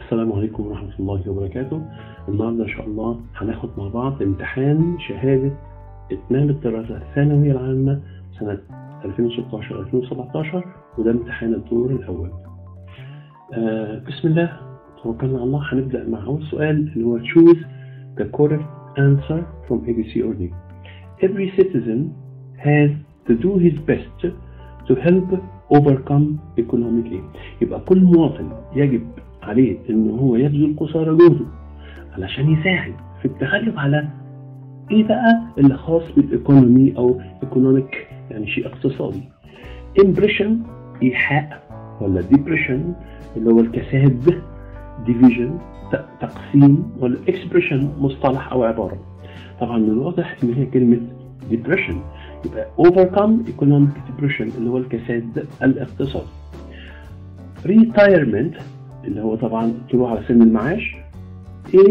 السلام عليكم ورحمة الله وبركاته النهاردة إن شاء الله هناخد مع بعض امتحان شهادة إتمام الدراسة الثانوية العامة سنة 2016-2017 وده امتحان الدور الأول آه بسم الله توكلنا على الله هنبدأ مع أول سؤال اللي هو choose the correct answer from ABC or D Every citizen has to do his best to help overcome economic aid يبقى كل مواطن يجب عليه ان هو يبذل قصارى جهده علشان يساعد في التغلب على ايه بقى اللي خاص بالايكونومي او ايكونوميك يعني شيء اقتصادي امبريشن ايحاء ولا ديبريشن اللي هو الكساد ديفيجن تقسيم ولا اكسبريشن مصطلح او عباره طبعا من الواضح ان هي كلمه ديبريشن يبقى overcome economic depression اللي هو الكساد الاقتصادي retirement اللي هو طبعا طلوع على سن المعاش A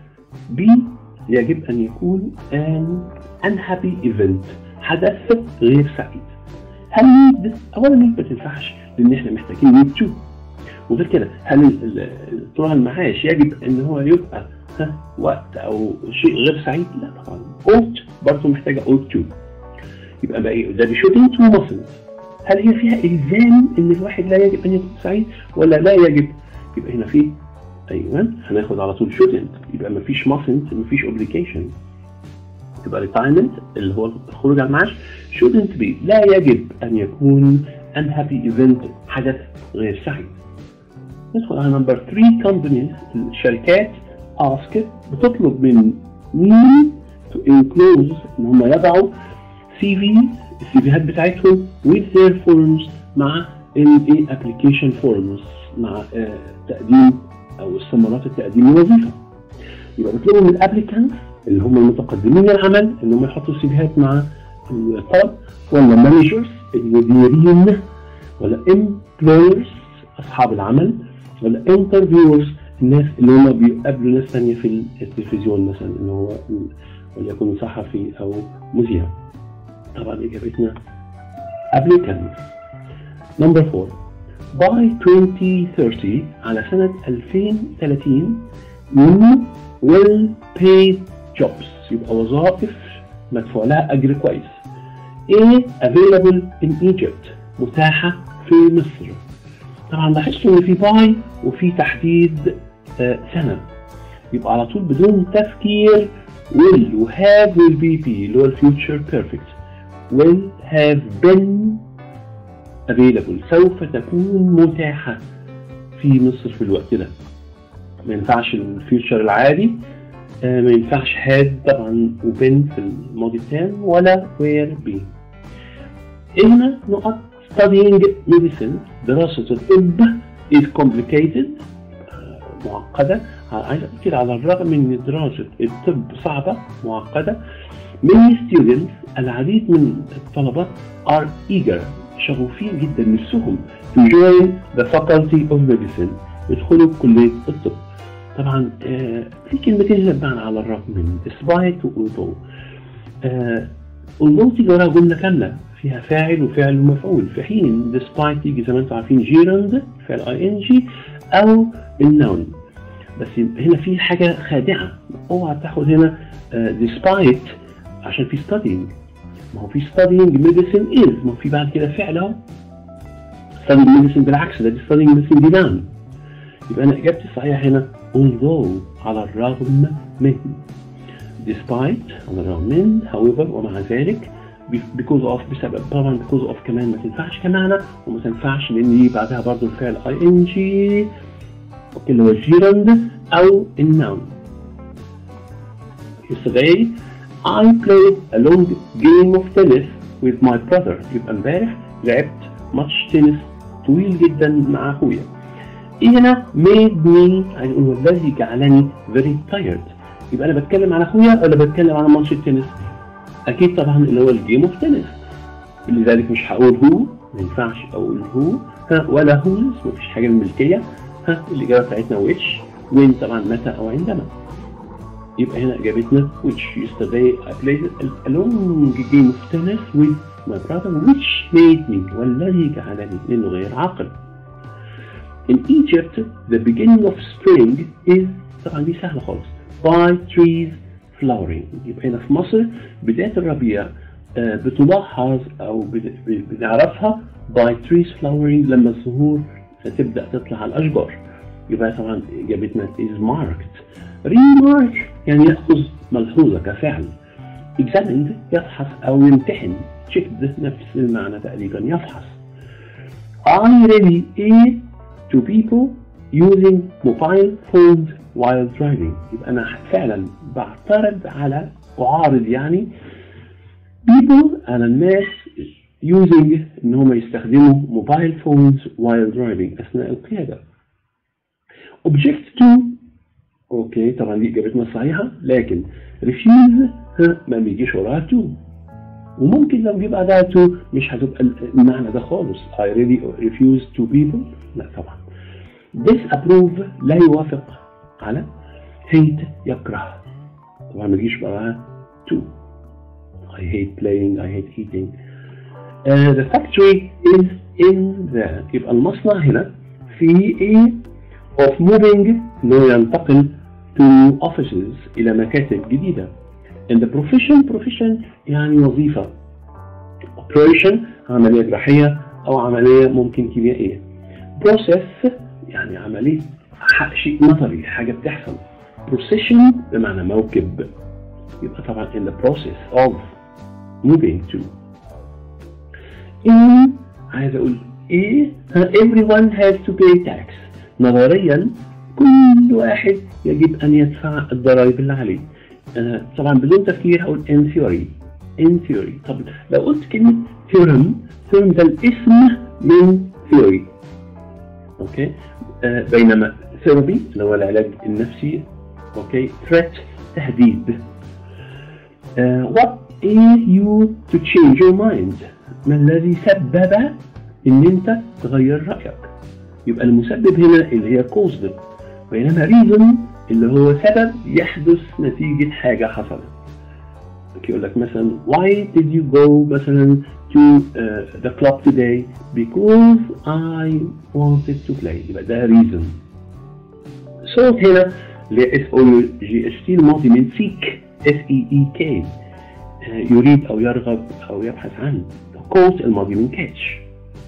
B يجب أن يكون an unhappy event حدث غير سعيد هل need أولا need ما تنفعش لأن احنا محتاجين need to وغير كده هل طلوع المعاش يجب أن هو يبقى ها وقت أو شيء غير سعيد؟ لا طبعا ought برضه محتاجة ought to يبقى بقى ايه ده بشوتنج تو ماسلز هل هي فيها الزام ان الواحد لا يجب ان يكون سعيد ولا لا يجب يبقى هنا في ايوه هناخد على طول شوتنج يبقى مفيش ماسنت مفيش اوبليكيشن يبقى ريتايرمنت اللي هو الخروج على المعاش شوتنت بي لا يجب ان يكون unhappy event حدث غير سعيد ندخل على نمبر 3 كومبانيز الشركات ask بتطلب من مين to enclose ان هم يضعوا سي في السي فيهات بتاعتهم with their forms مع ال application forms مع آه تقديم او استمارات التقديم للوظيفه يبقى بيطلبوا من الابليكانت اللي هم المتقدمين للعمل ان هم يحطوا السي فيهات مع الطلب ولا مانجرز المديرين ولا امبلويرز اصحاب العمل ولا انترفيورز الناس اللي هم بيقابلوا ناس ثانيه في التلفزيون مثلا اللي هو وليكن صحفي او مذيع طبعا اجابتنا applicants number 4 by 2030 على سنة 2030 new well paid jobs يبقى وظائف مدفوع لها أجر كويس A available in Egypt متاحة في مصر طبعا لاحظتوا إن في باي وفي تحديد آه سنة يبقى على طول بدون تفكير will وهاف will be be اللي هو الفيوتشر بيرفكت will have been available سوف تكون متاحة في مصر في الوقت ده ما ينفعش الفيوتشر العادي آه ما ينفعش had طبعا وبين في الماضي التام ولا where be هنا نقط studying medicine دراسة الطب is complicated آه معقدة عايز أكد على الرغم من دراسة الطب صعبة معقدة many students العديد من الطلبة are eager شغوفين جدا نفسهم to join the faculty of medicine يدخلوا كلية الطب طبعا آه في كلمتين هنا بمعنى على الرغم من despite و although آه although تيجي وراها جملة كاملة فيها فاعل وفعل ومفعول في حين despite تيجي زي ما انتم عارفين جيرند فعل اي ان جي او النون بس هنا في حاجة خادعة اوعى تاخد هنا آه despite عشان في studying ما هو في studying medicine is ما هو في بعد كده فعل اهو studying medicine بالعكس ده دي studying medicine دي noun يبقى انا اجابتي الصحيحه هنا although على الرغم من despite على الرغم من however ومع ذلك because of بسبب طبعا because of كمان ما تنفعش كمعنى وما تنفعش لان دي بعدها برضه الفعل ing اللي هو gerund او النون yesterday I played a long game of tennis with my brother يبقى امبارح لعبت ماتش تنس طويل جدا مع اخويا ايه هنا made me عايز اقول والذي جعلني very tired يبقى انا بتكلم على اخويا ولا بتكلم على ماتش التنس اكيد طبعا اللي هو الجيم اوف تنس لذلك مش هقول هو ما ينفعش اقول هو ها ولا هوز مفيش حاجه الملكيه ها الاجابه بتاعتنا which وين طبعا متى او عندما يبقى هنا اجابتنا which yesterday I played a long game of tennis with my brother which made me والذي جعلني لانه غير عاقل in Egypt the beginning of spring is طبعا دي سهلة خالص by trees flowering يبقى هنا في مصر بداية الربيع آه، بتلاحظ أو بن- بنعرفها by trees flowering لما الزهور تبدأ تطلع على الأشجار يبقى طبعا إجابتنا is marked remark يعني يأخذ ملحوظة كفعل examined يفحص أو يمتحن checked نفس المعنى تقريبا يفحص I really aid to people using mobile phones while driving يبقى أنا فعلا بعترض على أعارض يعني people على الناس using إن هم يستخدموا mobile phones while driving أثناء القيادة object to اوكي طبعا دي اجابتنا الصحيحه لكن refuse ها، ما بيجيش وراها to وممكن لو جه بعدها to مش هتبقى المعنى ده خالص I really refuse to people لا طبعا disapprove لا يوافق على hate يكره طبعا ما بيجيش وراها to I hate playing I hate eating uh, the factory is in the يبقى المصنع هنا في ايه of moving انه ينتقل to offices الى مكاتب جديده and the profession profession يعني وظيفه operation عمليه جراحيه او عمليه ممكن كيميائيه process يعني عمليه ح- شيء نظري حاجه بتحصل procession بمعنى موكب يبقى طبعا in the process of moving to in عايز اقول ايه ها، everyone has to pay tax نظريا كل واحد يجب ان يدفع الضرائب اللي عليه آه، طبعا بدون تفكير هقول in theory in theory طب لو قلت كلمة theorem theorem ده الاسم من theory اوكي آه بينما therapy اللي هو العلاج النفسي اوكي threat تهديد آه what is you to change your mind ما الذي سبب ان انت تغير رأيك يبقى المسبب هنا اللي هي caused بينما reason اللي هو سبب يحدث نتيجة حاجة حصلت اوكي يقول لك مثلا why did you go مثلا to uh, the club today because I wanted to play يبقى ده reason صوت هنا اللي هي اس او جي اس تي الماضي من seek اس اي اي كي يريد او يرغب او يبحث عن quote الماضي من catch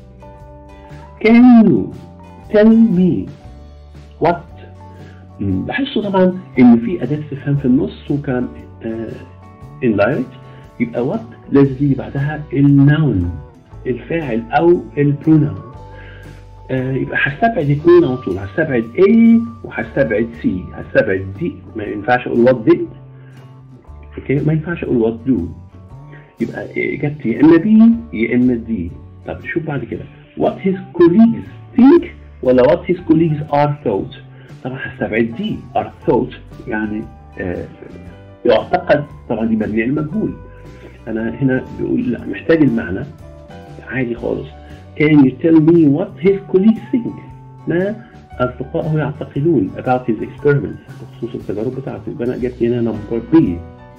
can you tell me what مم، بحسه طبعا ان في اداه استفهام في النص وكان indirect يبقى what لازم يجي بعدها النون الفاعل او البرونون آه يبقى هستبعد اثنين على طول هستبعد A وهستبعد C هستبعد دي ما ينفعش اقول what did اوكي ما ينفعش اقول what do يبقى اجابتي يا اما B يا اما D طب شوف بعد كده what his colleagues think ولا what his colleagues are thought طبعا هستبعد دي are thought يعني آه يعتقد طبعا دي مبني على المجهول انا هنا بيقول لا محتاج المعنى عادي خالص can you tell me what his colleagues think ما أصدقائه يعتقدون about his experiments بخصوص التجارب بتاعته يبقى أنا إجابتي هنا number B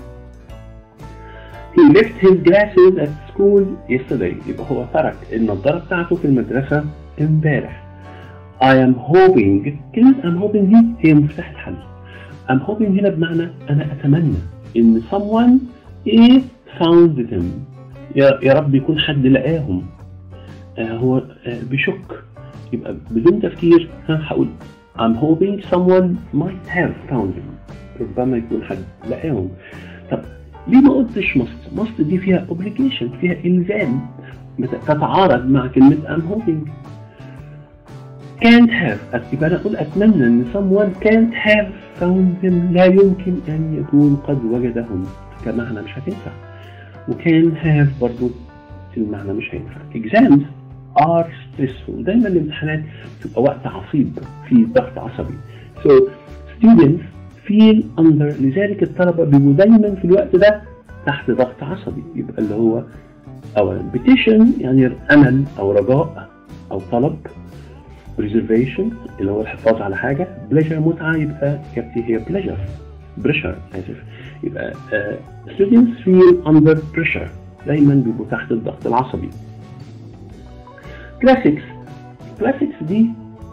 He left his glasses at school yesterday يبقى هو ترك النظارة بتاعته في المدرسة امبارح I am hoping كلمة I'm hoping دي هي مفتاح الحل I'm hoping هنا بمعنى أنا أتمنى إن someone is found them يا, يا رب يكون حد لقاهم آه هو آه بيشك يبقى بدون تفكير ها هقول I'm hoping someone might have found them ربما يكون حد لقاهم طب ليه ما قلتش must؟ must دي فيها obligation فيها إلزام تتعارض مع كلمة I'm hoping can't have يبقى أنا أقول أتمنى إن someone can't have found them لا يمكن أن يكون قد وجدهم كمعنى مش هتنفع وكان have برضو المعنى مش هينفع exams are stressful دايما الامتحانات تبقى وقت عصيب في ضغط عصبي so students feel under لذلك الطلبة بيبقوا دايما في الوقت ده تحت ضغط عصبي يبقى اللي هو أولا petition يعني أمل أو رجاء أو طلب preservation اللي هو الحفاظ على حاجة pleasure متعة يبقى إجابتي هي pleasure pressure آسف يبقى uh, students feel under pressure دايما بيبقوا تحت الضغط العصبي classics classics دي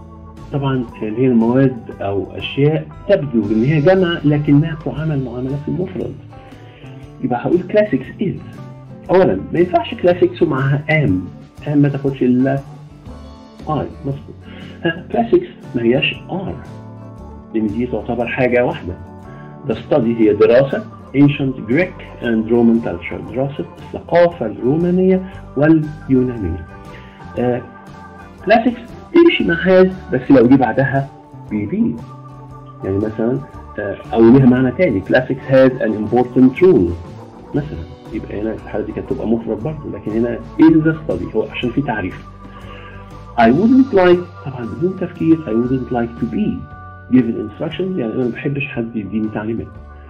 طبعا اللي هي المواد او اشياء تبدو ان هي جمع لكنها تعامل معاملات المفرد يبقى هقول كلاسيكس از اولا ما ينفعش كلاسيكس ومعاها ام ام ما تاخدش الا اي مظبوط كلاسيكس ما هياش ار لان دي تعتبر حاجه واحده The study هي دراسة ancient Greek and Roman culture دراسة الثقافة الرومانية واليونانية كلاسيكس تمشي مع هاز بس لو دي بعدها بي بي يعني مثلا آه، او ليها معنى تاني كلاسيكس هاز an important role مثلا يبقى هنا في الحالة دي كانت تبقى مفرد برضه لكن هنا in the study هو عشان في تعريف I wouldn't like طبعا بدون تفكير I wouldn't like to be given instructions يعني انا ما بحبش حد يديني تعليمات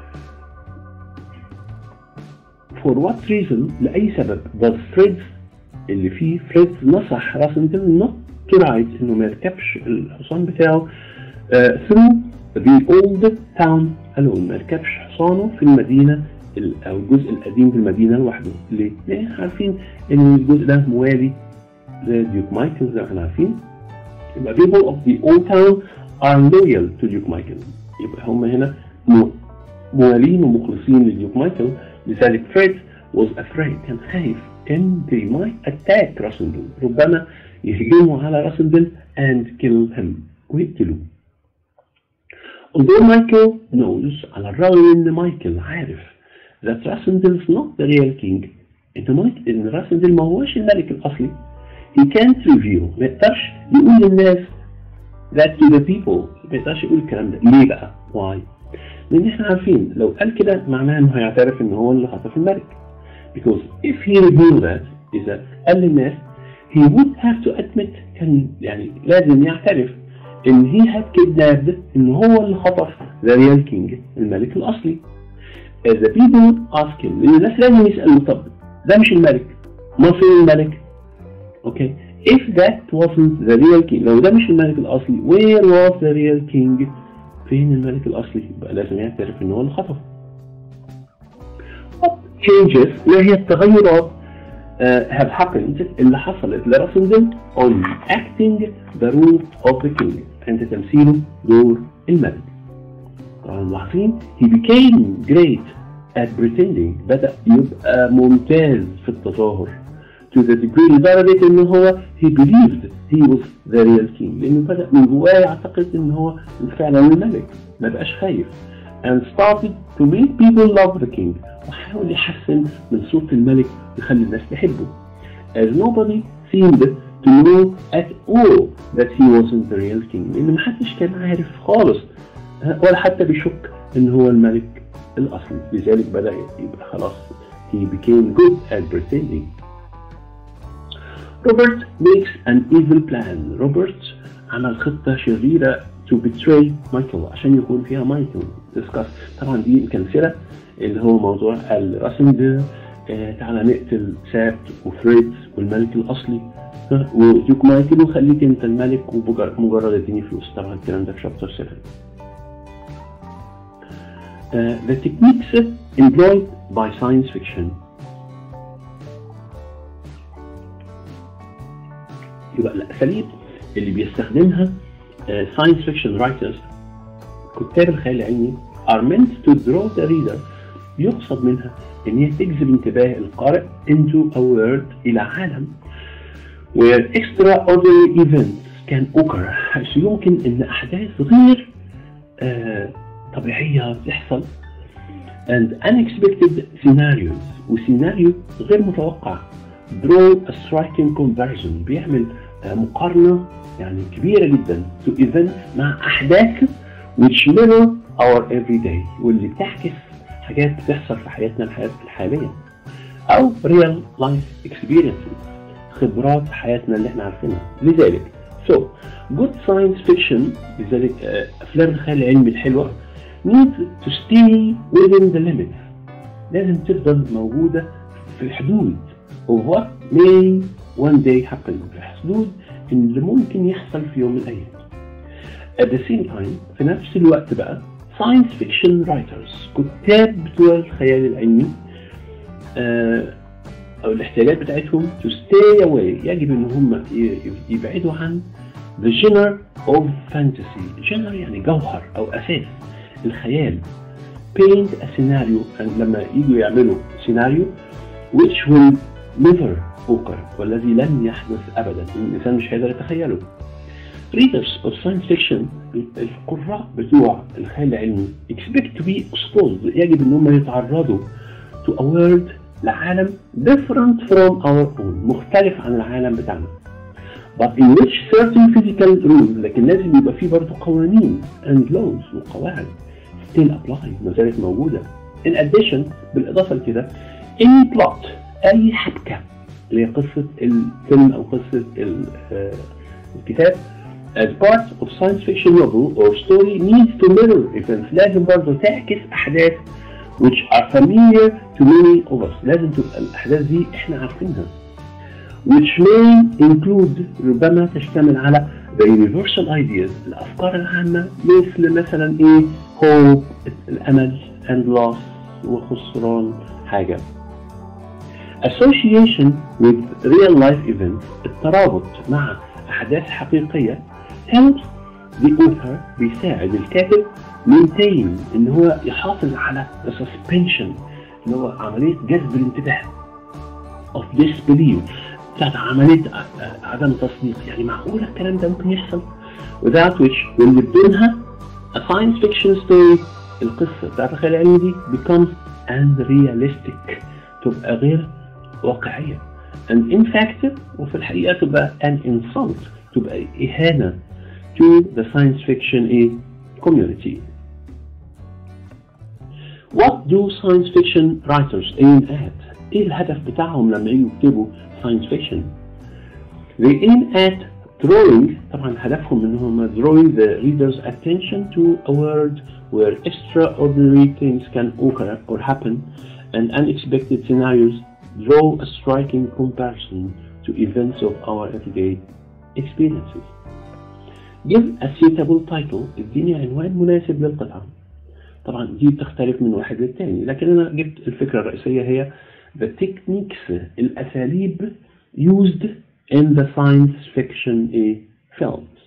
for what reason لأي سبب does Fred اللي فيه فريد نصح راسندل not to ride انه ما يركبش الحصان بتاعه uh, through the old town alone ما يركبش حصانه في المدينة ال- او الجزء القديم في المدينة لوحده ليه؟ لان احنا عارفين ان الجزء ده موالي لديوك مايكل زي ما احنا عارفين يبقى people of the old town are loyal to Duke Michael يبقى هم هنا م- موالين ومخلصين لديوك مايكل لذلك فريد was afraid كان خايف ان they might attack راسندل ربما يهجموا على راسندل and kill him ويقتلوه although Michael knows على الرغم ان مايكل عارف that راسندل is not the real king ان مايك ان راسندل ما هوش الملك الاصلي he can't reveal ما يقدرش يقول للناس that to the people ما يقدرش يقول الكلام ده ليه بقى؟ why؟ لان احنا عارفين لو قال كده معناه انه هيعترف ان هو اللي خطف الملك because if he revealed that اذا قال للناس he would have to admit كان يعني لازم يعترف ان he had kidnapped ان هو اللي خطف the real king الملك الاصلي as the people ask him لان الناس لازم يسالوا طب ده مش الملك ما فين الملك اوكي if that wasn't the real king لو ده مش الملك الاصلي where was the real king فين الملك الاصلي يبقى لازم يعترف ان هو اللي خطفه what changes وهي التغيرات uh, have happened اللي حصلت لراسندل on acting the role of the king عند تمثيله دور الملك طبعا ملاحظين he became great at pretending بدأ يبقى ممتاز في التظاهر to the degree لدرجة ان هو he believed he was the real king لانه بدأ من جواه يعتقد ان هو فعلا الملك ما بقاش خايف and started to make people love the king وحاول يحسن من صورة الملك ويخلي الناس تحبه as nobody seemed to know at all that he wasn't the real king لان محدش كان عارف خالص ولا حتى بيشك ان هو الملك الاصلي لذلك بدأ يبقى خلاص he became good at pretending روبرت makes an evil plan روبرت عمل خطة شريرة to betray مايكل عشان يكون فيها مايكل discuss طبعا دي مكنسلة اللي هو موضوع الراسندل آه تعالى نقتل سات وفريد والملك الأصلي ها، وديوك مايكل وخليك انت الملك ومجرد اديني فلوس طبعا الكلام ده في شابتر 7 Uh, the techniques employed by science fiction يبقى الأساليب اللي بيستخدمها uh, science fiction writers كتاب الخيال العلمي are meant to draw the reader يقصد منها ان هي تجذب انتباه القارئ into a world الى عالم where extraordinary events can occur حيث يمكن ان احداث غير آه طبيعية تحصل and unexpected scenarios وسيناريو غير متوقع draw a striking comparison بيعمل آه مقارنة يعني كبيرة جدا to events مع أحداث which mirror our everyday واللي بتعكس حاجات بتحصل في حياتنا الحياة الحالية أو real life experiences خبرات حياتنا اللي احنا عارفينها لذلك so good science fiction لذلك آه، أفلام الخيال العلمي الحلوة need to stay within the limits لازم تفضل موجودة في الحدود of what may one day happen في حدود اللي ممكن يحصل في يوم من الأيام at the same time في نفس الوقت بقى science fiction writers كتاب بتوع الخيال العلمي آه، أو الاحتياجات بتاعتهم to stay away يجب إن هم ي- يبعدوا عن the genre of fantasy genre يعني جوهر أو أساس الخيال paint a scenario and لما يجوا يعملوا سيناريو which will never occur والذي لن يحدث أبدا الإنسان مش هيقدر يتخيله readers of science fiction القراء بتوع الخيال العلمي expect to be exposed يجب ان هم يتعرضوا to a world لعالم different from our own مختلف عن العالم بتاعنا but in which certain physical rules لكن لازم يبقى فيه برضه قوانين and laws وقواعد still apply ما زالت موجودة in addition بالإضافة لكده any plot أي حبكة اللي هي قصة الفيلم أو قصة الكتاب as part of science fiction novel or story needs to mirror events لازم برضه تعكس أحداث which are familiar to many of us لازم تبقى الأحداث دي إحنا عارفينها which may include ربما تشتمل على the universal ideas الأفكار العامة مثل مثلا إيه hope الأمل and loss وخسران حاجة association with real life events الترابط مع أحداث حقيقية helps the author بيساعد الكاتب maintain ان هو يحافظ على the suspension اللي هو عملية جذب الانتباه of disbelief بتاعت عملية عدم تصديق يعني معقولة الكلام ده ممكن يحصل without which واللي بدونها a science fiction story القصة بتاعت الخيال العلمي دي becomes unrealistic تبقى غير واقعية and in fact وفي الحقيقة تبقى an insult تبقى إهانة to the science fiction community. What do science fiction writers aim at? ايه الهدف بتاعهم لما يجوا يكتبوا science fiction؟ They aim at drawing طبعا هدفهم انهم drawing the reader's attention to a world where extraordinary things can occur or happen and unexpected scenarios draw a striking comparison to events of our everyday experiences. give a suitable title اديني عنوان مناسب للقطعة طبعا دي بتختلف من واحد للتاني لكن انا جبت الفكرة الرئيسية هي the techniques الاساليب used in the science fiction films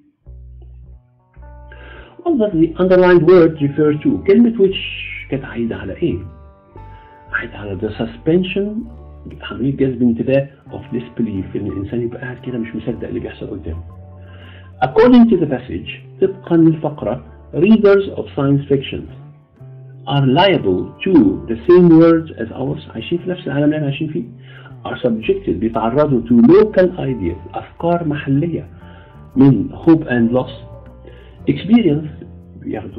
What does the underlined word refer to? كلمة which كانت عايدة على ايه؟ عايدة على the suspension عملية جذب انتباه of disbelief ان الانسان يبقى قاعد كده مش مصدق اللي بيحصل قدامه According to the passage, طبقا للفقرة, readers of science fiction are liable to the same words as ours عايشين في نفس العالم اللي احنا عايشين فيه are subjected بيتعرضوا to local ideas أفكار محلية من hope and loss experience بياخدوا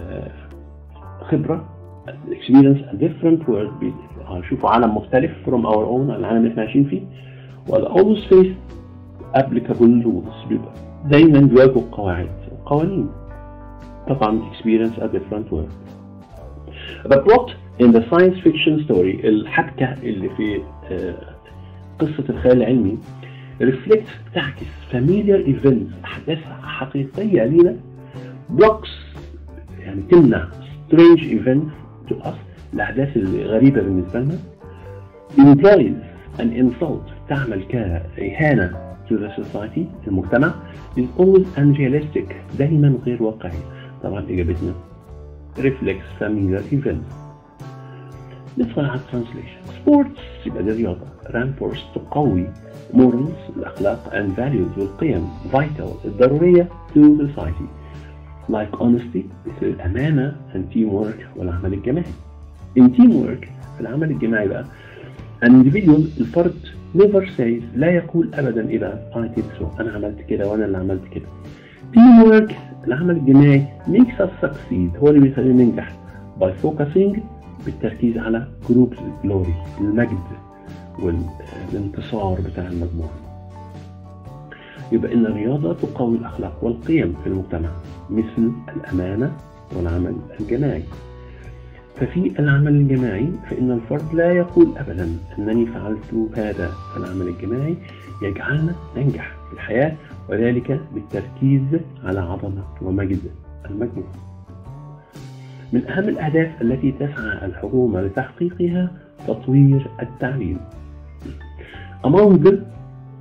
خبرة experience a different world هيشوفوا عالم مختلف from our own العالم اللي احنا عايشين فيه وال always face applicable rules بيبقى دايما بيواجهوا قواعد قوانين طبعا experience a different world the plot in the science fiction story الحبكة اللي في قصة الخيال العلمي reflects بتعكس familiar events أحداث حقيقية لينا blocks يعني تمنع strange events to us الأحداث الغريبة بالنسبة لنا implies an insult تعمل كإهانة to the society المجتمع is always unrealistic دايما غير واقعي طبعا إجابتنا reflects familiar events ندخل على translation sports يبقى دي رياضة reinforce تقوي morals الأخلاق and values والقيم vital الضرورية to society like honesty مثل الأمانة and teamwork والعمل الجماعي in teamwork في العمل الجماعي بقى an individual الفرد never says لا يقول ابدا اذا I did so انا عملت كده وانا اللي عملت كده team work العمل الجماعي makes us succeed هو اللي بيخلينا ننجح by focusing بالتركيز على group glory المجد والانتصار بتاع المجموعة يبقى إن الرياضة تقوي الأخلاق والقيم في المجتمع مثل الأمانة والعمل الجماعي ففي العمل الجماعي فإن الفرد لا يقول أبدا أنني فعلت هذا فالعمل الجماعي يجعلنا ننجح في الحياة وذلك بالتركيز على عظمة ومجد المجموعة من أهم الأهداف التي تسعى الحكومة لتحقيقها تطوير التعليم Among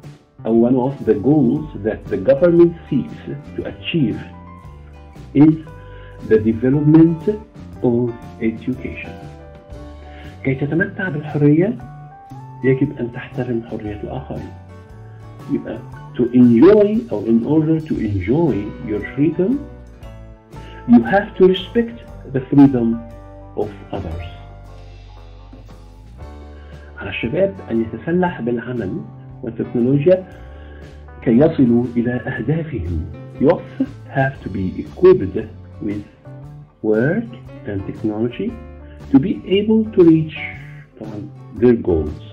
or one of the goals that the government seeks to achieve is the development of education. كي تتمتع بالحرية يجب أن تحترم حرية الآخرين. يبقى to enjoy or in order to enjoy your freedom you have to respect the freedom of others. على الشباب أن يتسلح بالعمل والتكنولوجيا كي يصلوا إلى أهدافهم. Youth have to be equipped with work and technology to be able to reach their goals.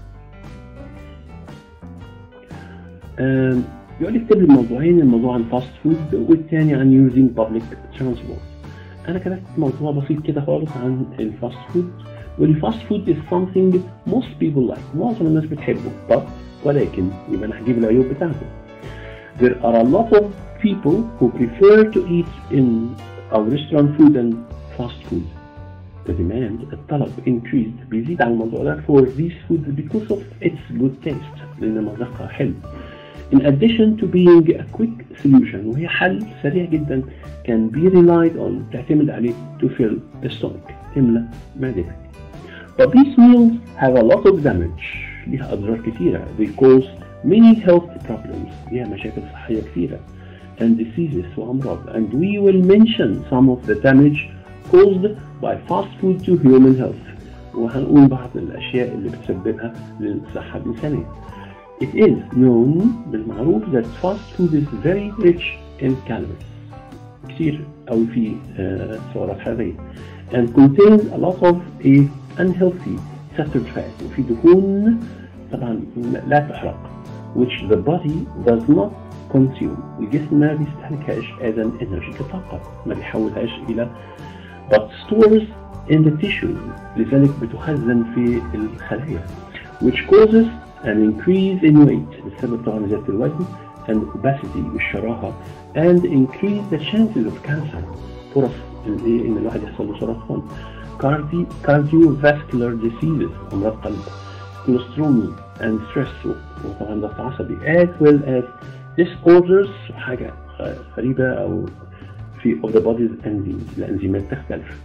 يقول اكتب لي الموضوعين الموضوع عن فاست فود والتاني عن using public transport. أنا كتبت موضوع بسيط كده خالص عن الفاست فود والفاست فود is something most people like معظم الناس بتحبه but ولكن يبقى أنا هجيب العيوب بتاعته. There are a lot of people who prefer to eat in our restaurant food and fast food. The demand الطلب increased بيزيد على الموضوع ده for these foods because of its good taste لأن مذاقها حلو. In addition to being a quick solution وهي حل سريع جدا can be relied on تعتمد عليه to fill the stomach تملى معدتك. But these meals have a lot of damage ليها أضرار كثيرة. They cause many health problems ليها مشاكل صحية كثيرة and diseases وأمراض and we will mention some of the damage caused by fast food to human health وهنقول بعض الأشياء اللي بتسببها للصحة الإنسانية. It is known بالمعروف that fast food is very rich in calories كثير أو في سعرات حرارية and contains a lot of a unhealthy saturated fat وفي دهون طبعا لا تحرق which the body does not consume الجسم ما بيستهلكهاش as an energy كطاقة ما بيحولهاش إلى but stores in the tissues لذلك بتخزن في الخلايا which causes an increase in weight بسبب طبعا زيادة الوزن and obesity والشراهة and increase the chances of cancer فرص الايه ان الواحد يحصل له سرطان cardi cardiovascular diseases امراض قلب cholesterol and stress وطبعا ضغط عصبي as well as disorders حاجة غريبة او في of the body's enzymes الانزيمات تختلف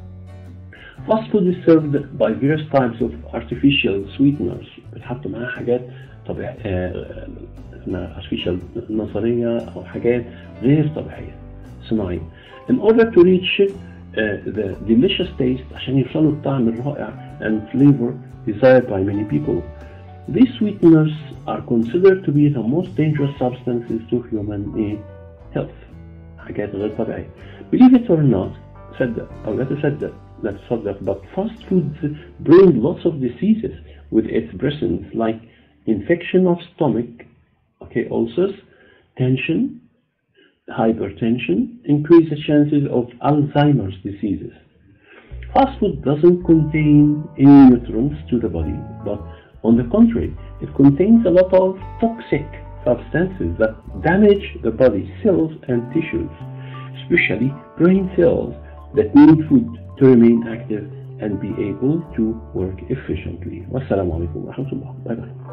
Fast food is served by various types of artificial sweeteners بتحطوا معاها حاجات طبيعية artificial نظرية أو حاجات غير طبيعية صناعية in order to reach uh, the delicious taste عشان يوصلوا الطعم الرائع and flavor desired by many people these sweeteners are considered to be the most dangerous substances to human health حاجات غير طبيعية believe it or not صدق أو لا تصدق لا تصدق but fast foods bring lots of diseases with its presence like infection of stomach okay ulcers tension hypertension increase the chances of Alzheimer's diseases fast food doesn't contain any nutrients to the body but on the contrary it contains a lot of toxic substances that damage the body cells and tissues especially brain cells that need food to remain active and be able to work efficiently. Wassalamu alaikum wa rahmatullah. Bye bye.